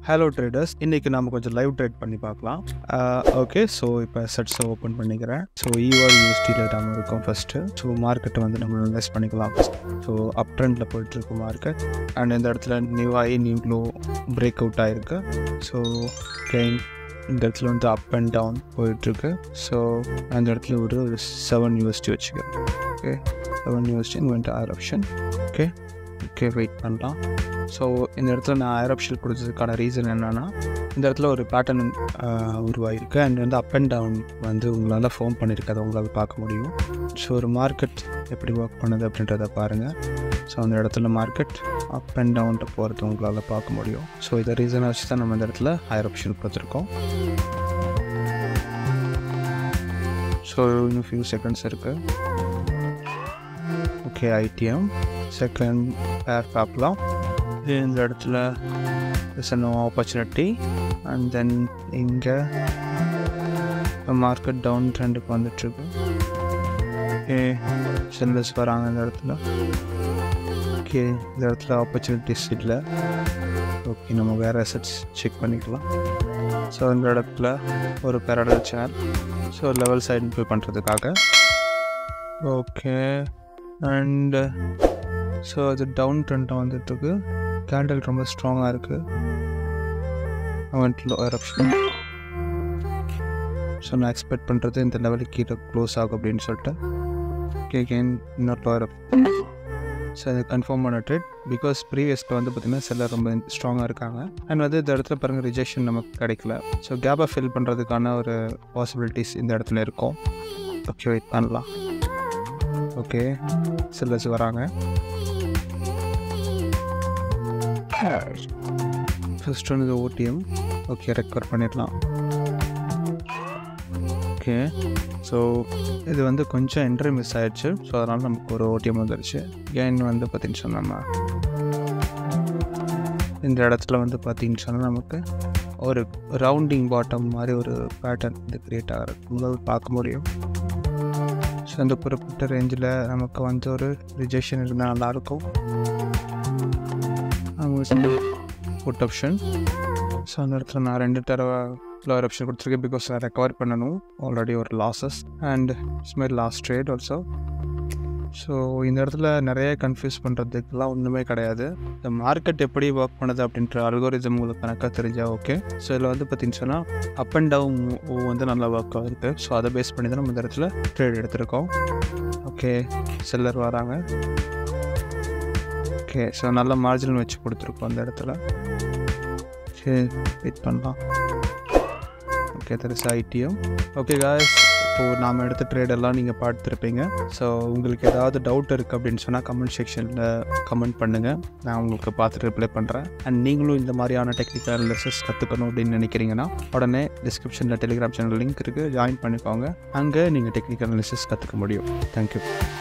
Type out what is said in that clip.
hello traders இன்றைக்கி நம்ம கொஞ்சம் லைவ் ட்ரேட் பண்ணி பார்க்கலாம் ஓகே ஸோ இப்போ செட்ஸை ஓப்பன் பண்ணிக்கிறேன் ஸோ ஈஆர் யூஎஸ்டியில் நம்ம இருக்கோம் ஃபஸ்ட்டு ஸோ மார்க்கெட்டை வந்து நம்ம இன்வெஸ்ட் பண்ணிக்கலாம் ஃபஸ்ட் ஸோ அப் ட்ரெண்டில் போயிட்டுருக்கு மார்க்கெட் அண்ட் இந்த இடத்துல நியூ ஆகி நியூ லோ பிரேக் அவுட் ஆகிருக்கு ஸோ கெயின் இந்த இடத்துல வந்து அப் அண்ட் டவுன் போயிட்டுருக்கு ஸோ அந்த இடத்துல ஒரு செவன் யூஎஸ்டி வச்சுக்கிறேன் ஓகே செவன் யூஎஸ்டி வந்துட்டு or option okay okay wait பண்ணலாம் ஸோ இந்த இடத்துல நான் ஆர் ஆப்ஷன் கொடுத்ததுக்கான ரீசன் என்னென்னா இந்த இடத்துல ஒரு பேட்டர்ன் உருவாகிருக்கு அண்ட் வந்து அப் அண்ட் டவுன் வந்து உங்களால் ஃபோன் பண்ணியிருக்கதை உங்களால் பார்க்க முடியும் ஸோ ஒரு மார்க்கெட் எப்படி ஒர்க் பண்ணுது அப்படின்றத பாருங்கள் ஸோ அந்த இடத்துல மார்க்கெட் அப் அண்ட் டவுன்ட்டு போகிறது உங்களால் பார்க்க முடியும் ஸோ இதை ரீசனை வச்சு தான் நம்ம இந்த இடத்துல ஹையர் ஆப்ஷன் கொடுத்துருக்கோம் ஸோ இன்னும் ஃபியூ செகண்ட்ஸ் இருக்குது ஓகே ஐடிஎம் செகண்ட் பேர் பார்க்கலாம் இந்த இடத்துல is no opportunity and then இங்கே மார்க்கெட் டவுன் ட்ரெண்டுக்கு வந்துட்டுருக்கு ஓகே செல்லர்ஸ் வராங்க இந்த இடத்துல ஓகே இந்த இடத்துல ஆப்பர்ச்சுனிட்டிஸ் இல்லை ஓகே நம்ம வேறு அசட்ஸ் செக் பண்ணிக்கலாம் ஸோ இந்த இடத்துல ஒரு பேரடல் சேர் ஸோ லெவல் சைடு போய் பண்ணுறதுக்காக ஓகே அண்டு ஸோ அது டவுன் ட்ரெண்டாக வந்துட்டுருக்கு கேண்டில் ரொம்ப ஸ்ட்ராங்காக இருக்குது அவன்ட்டு லோயர் ஆப்ஷன் ஸோ நான் எக்ஸ்பெக்ட் பண்ணுறது இந்த லெவலுக்கு கீழே க்ளோஸ் ஆகும் அப்படின்னு சொல்லிட்டு ஓகே கேன் இன்னொரு லோயர் ஸோ அது கன்ஃபார்ம் பண்ண ட்ரேட் பிகாஸ் ப்ரீவியஸில் வந்து பார்த்திங்கன்னா செல்லர் ரொம்ப ஸ்ட்ராங்காக இருக்காங்க அண்ட் வந்து இந்த இடத்துல பாருங்கள் ரிஜெக்ஷன் நமக்கு கிடைக்கல ஸோ கேப்பை ஃபில் பண்ணுறதுக்கான ஒரு பாசிபிலிட்டிஸ் இந்த இடத்துல இருக்கும் ஓகே வெயிட் பண்ணலாம் ஓகே செல்லர்ஸ் வராங்க ஃபஸ்ட் ஒன்று இது ஓடிஎம் ஓகே ரெக்கவர் பண்ணிடலாம் ஓகே ஸோ இது வந்து கொஞ்சம் என்ட்ரி மிஸ் ஆயிடுச்சு ஸோ அதனால் நமக்கு ஒரு ஓடிஎம் வந்துருச்சு ஏன் வந்து பார்த்தீங்கன்னு சொன்னால் நம்ம இந்த இடத்துல வந்து பார்த்தீங்கன்னு சொன்னால் நமக்கு ஒரு ரவுண்டிங் பாட்டம் மாதிரி ஒரு பேட்டர்ன் இது க்ரியேட் ஆகிறது உங்களால் பார்க்க முடியும் ஸோ அந்த குறிப்பிட்ட ரேஞ்சில் நமக்கு வந்து ஒரு ரிஜெக்ஷன் இருந்தால் நல்லாயிருக்கும் புட் ஆப்ஷன் ஸோ அந்த இடத்துல நான் ரெண்டு தடவை லோயர் ஆப்ஷன் கொடுத்துருக்கேன் பிகாஸ் நான் ரெக்கவர் பண்ணணும் ஆல்ரெடி ஒரு losses and it's my last trade also so இந்த இடத்துல நிறைய கன்ஃபியூஸ் பண்ணுறதுக்கெலாம் ஒன்றுமே கிடையாது இந்த மார்க்கெட் எப்படி ஒர்க் பண்ணுது அப்படின்ற அல்கோரிதம் உங்களுக்கு கணக்காக தெரிஞ்சால் ஓகே ஸோ இதில் வந்து பார்த்தீங்கன்னு சொன்னால் அப் அண்ட் டவுன் வந்து நல்லா ஒர்க் ஆகிருக்கு ஸோ அதை பேஸ் பண்ணி தான் நம்ம இந்த இடத்துல ட்ரேட் எடுத்திருக்கோம் ஓகே செல்லர் வராங்க ஓகே ஸோ நல்ல மார்ஜின் வச்சு கொடுத்துருக்கோம் அந்த இடத்துல சரி வெயிட் பண்ணலாம் ஓகே தரிசு ஐடிஎம் ஓகே காய்ஸ் இப்போது நாம் எடுத்த ட்ரேடெல்லாம் நீங்கள் பார்த்துருப்பீங்க ஸோ உங்களுக்கு ஏதாவது டவுட் இருக்குது அப்படின்னு சொன்னால் கமெண்ட் செக்ஷனில் கமெண்ட் பண்ணுங்கள் நான் உங்களுக்கு பார்த்துட்டு ரிப்ளை பண்ணுறேன் அண்ட் நீங்களும் இந்த மாதிரியான டெக்னிக்கல் அனாலிசிஸ் கற்றுக்கணும் அப்படின்னு நினைக்கிறீங்கன்னா உடனே டிஸ்கிரிப்ஷனில் டெலிகிராம் சேனல் லிங்க் இருக்குது ஜாயின் பண்ணிக்கோங்க அங்கே நீங்கள் டெக்னிக்கல் அனாலிசிஸ் கற்றுக்க முடியும் தேங்க்யூ